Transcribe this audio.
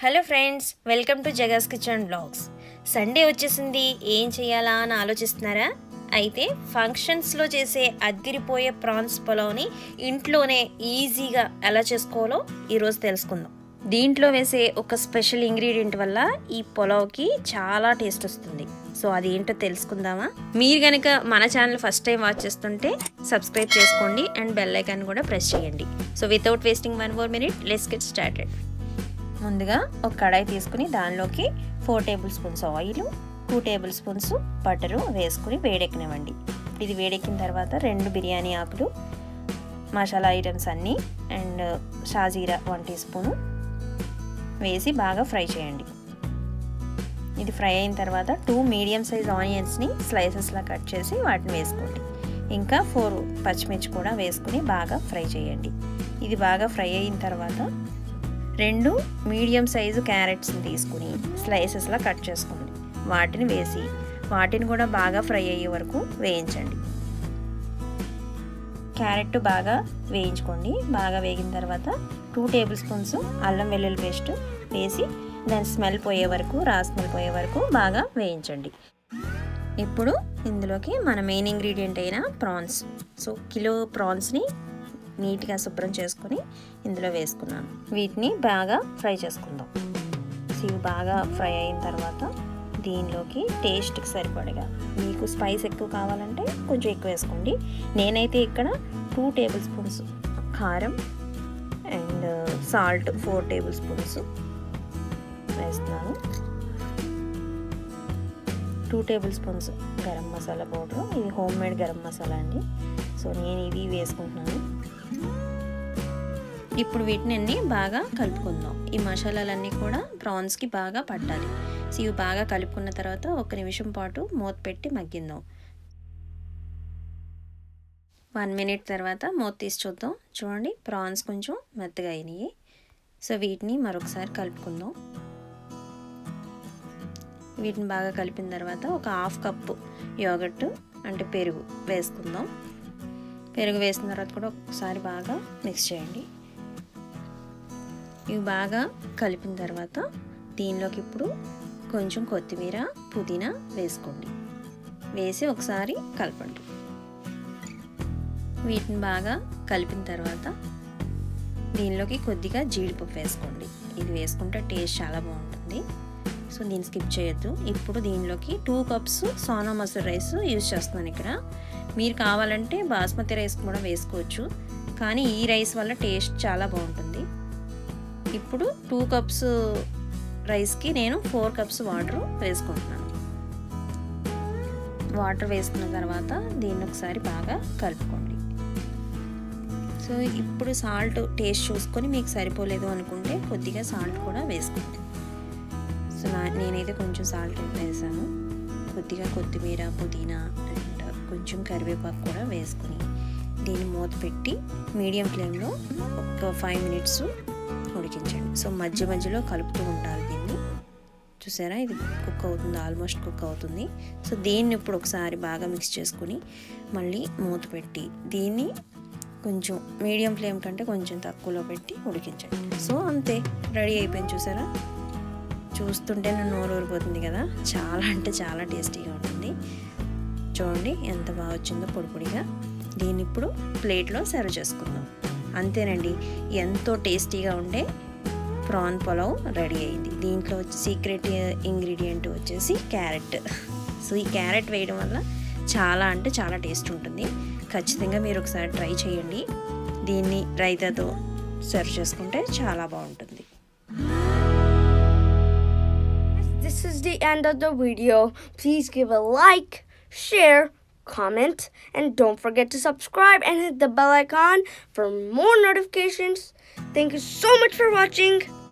Hello friends welcome to Jaga's kitchen blogs Sunday వచ్చేసింది ఏం చేయాలా అని ఆలోచిస్తున్నారా అయితే ఫంక్షన్స్లో చేసే అద్దిరిపోయే ప్రాన్స్ పులావ్ని ఇంట్లోనే ఈజీగా ఎలా చేసుకోవాలో ఈరోజు తెలుసుకుందాం దీంట్లో వేసే ఒక స్పెషల్ ఇంగ్రీడియంట్ వల్ల ఈ పులావ్కి చాలా టేస్ట్ వస్తుంది సో అది ఏంటో తెలుసుకుందామా మీరు కనుక మన ఛానల్ ఫస్ట్ టైం వాచ్ చేస్తుంటే సబ్స్క్రైబ్ చేసుకోండి అండ్ బెల్ ఐకాన్ కూడా ప్రెస్ చేయండి so without wasting one more minute let's get started ముందుగా ఒక కడాయి తీసుకుని దానిలోకి four tablespoons oil two tablespoons butter వేసుకుని వేడెక్కనివ్వండి ఇది వేడెక్కిన తర్వాత రెండు బిర్యానీ ఆకులు మసాలా ఐటమ్స్ అన్నీ అండ్ షాజీరా వన్ టీ స్పూను వేసి బాగా ఫ్రై చేయండి ఇది ఫ్రై అయిన తర్వాత టూ మీడియం సైజ్ ఆనియన్స్ని స్లైసెస్లా కట్ చేసి వాటిని వేసుకోండి ఇంకా ఫోర్ పచ్చిమిర్చి కూడా వేసుకుని బాగా ఫ్రై చేయండి ఇది బాగా ఫ్రై అయిన తర్వాత రెండు మీడియం సైజు క్యారెట్స్ని తీసుకుని స్లైసెస్లా కట్ చేసుకోండి వాటిని వేసి వాటిని కూడా బాగా ఫ్రై అయ్యే వరకు వేయించండి క్యారెట్ బాగా వేయించుకోండి బాగా వేగిన తర్వాత టూ టేబుల్ స్పూన్స్ అల్లం వెల్లుల్లి పేస్ట్ వేసి దాని స్మెల్ పోయే వరకు రా స్మెల్ పోయే వరకు బాగా వేయించండి ఇప్పుడు ఇందులోకి మన మెయిన్ ఇంగ్రీడియంట్ అయిన ప్రాన్స్ సో కిలో ప్రాన్స్ని నీట్గా శుభ్రం చేసుకొని ఇందులో వేసుకున్నాను వీటిని బాగా ఫ్రై చేసుకుందాం ఇవి బాగా ఫ్రై అయిన తర్వాత దీనిలోకి టేస్ట్కి సరిపడగా మీకు స్పైస్ ఎక్కువ కావాలంటే కొంచెం ఎక్కువ వేసుకోండి నేనైతే ఇక్కడ టూ టేబుల్ స్పూన్స్ కారం and salt four tablespoons వేస్తున్నాను two tablespoons garam masala powder ఇది హోమ్ మేడ్ గరం మసాలా అండి సో నేను ఇది వేసుకుంటున్నాను ఇప్పుడు వీటిని అన్ని బాగా కలుపుకుందాం ఈ మసాలాలన్నీ కూడా ప్రాన్స్కి బాగా పట్టాలి సో ఇవి బాగా కలుపుకున్న తర్వాత ఒక నిమిషం పాటు మూత పెట్టి మగ్గిందాం వన్ మినిట్ తర్వాత మూత తీసి చూద్దాం చూడండి ప్రాన్స్ కొంచెం మెత్తగా అయినాయి సో వీటిని మరొకసారి కలుపుకుందాం వీటిని బాగా కలిపిన తర్వాత ఒక హాఫ్ కప్పు యోగట్టు అంటే పెరుగు వేసుకుందాం పెరుగు వేసిన తర్వాత కూడా ఒకసారి బాగా మిక్స్ చేయండి ఇవి బాగా కలిపిన తర్వాత దీనిలోకి ఇప్పుడు కొంచెం కొత్తిమీర పుదీనా వేసుకోండి వేసి ఒకసారి కలపండి వీటిని బాగా కలిపిన తర్వాత దీనిలోకి కొద్దిగా జీడిపప్పు వేసుకోండి ఇది వేసుకుంటే టేస్ట్ చాలా బాగుంటుంది సో దీన్ని స్కిప్ చేయొద్దు ఇప్పుడు దీనిలోకి two cups Sona Masoori rice use చేస్తున్నాను ఇక్కడ మీరు కావాలంటే బాస్మతి రైస్ కూడా వేసుకోవచ్చు కానీ ఈ రైస్ వల్ల టేస్ట్ చాలా బాగుంటుంది ఇప్పుడు టూ కప్స్ రైస్కి నేను ఫోర్ కప్స్ వాటర్ వేసుకుంటున్నాను వాటర్ వేసుకున్న తర్వాత దీన్ని ఒకసారి బాగా కలుపుకోండి సో ఇప్పుడు సాల్ట్ టేస్ట్ చూసుకొని మీకు సరిపోలేదు అనుకుంటే కొద్దిగా సాల్ట్ కూడా వేసుకోండి సో నా నేనైతే కొంచెం సాల్ట్ వేసాను కొద్దిగా కొత్తిమీర పుదీనా అండ్ కొంచెం కరివేపాకు కూడా వేసుకుని దీన్ని మూత పెట్టి మీడియం ఫ్లేమ్లో ఒక ఫైవ్ మినిట్స్ ఉడికించండి సో మధ్య మధ్యలో కలుపుతూ ఉండాలి దీన్ని చూసారా ఇది కుక్ అవుతుంది ఆల్మోస్ట్ కుక్ అవుతుంది సో దీన్ని ఇప్పుడు ఒకసారి బాగా మిక్స్ చేసుకుని మళ్ళీ మూత పెట్టి దీన్ని కొంచెం మీడియం ఫ్లేమ్ కంటే కొంచెం తక్కువలో పెట్టి ఉడికించండి సో అంతే రెడీ అయిపోయింది చూసారా చూస్తుంటే నన్ను నోరు ఊరిపోతుంది కదా చాలా అంటే చాలా టేస్టీగా ఉంటుంది చూడండి ఎంత బాగా వచ్చిందో పొడి పొడిగా దీన్ని ఇప్పుడు ప్లేట్లో సర్వ్ చేసుకుందాం అంతేనండి ఎంతో టేస్టీగా ఉండే ప్రాన్ పులావ్ రెడీ అయింది దీంట్లో వచ్చి సీక్రెట్ ఇంగ్రీడియంట్ వచ్చేసి క్యారెట్ సో ఈ క్యారెట్ వేయడం వల్ల చాలా అంటే చాలా టేస్ట్ ఉంటుంది ఖచ్చితంగా మీరు ఒకసారి ట్రై చేయండి దీన్ని రైతాతో సర్వ్ చేసుకుంటే చాలా బాగుంటుంది This is the end of the video. Please give a like, share, comment, and don't forget to subscribe and hit the bell icon for more notifications. Thank you so much for watching.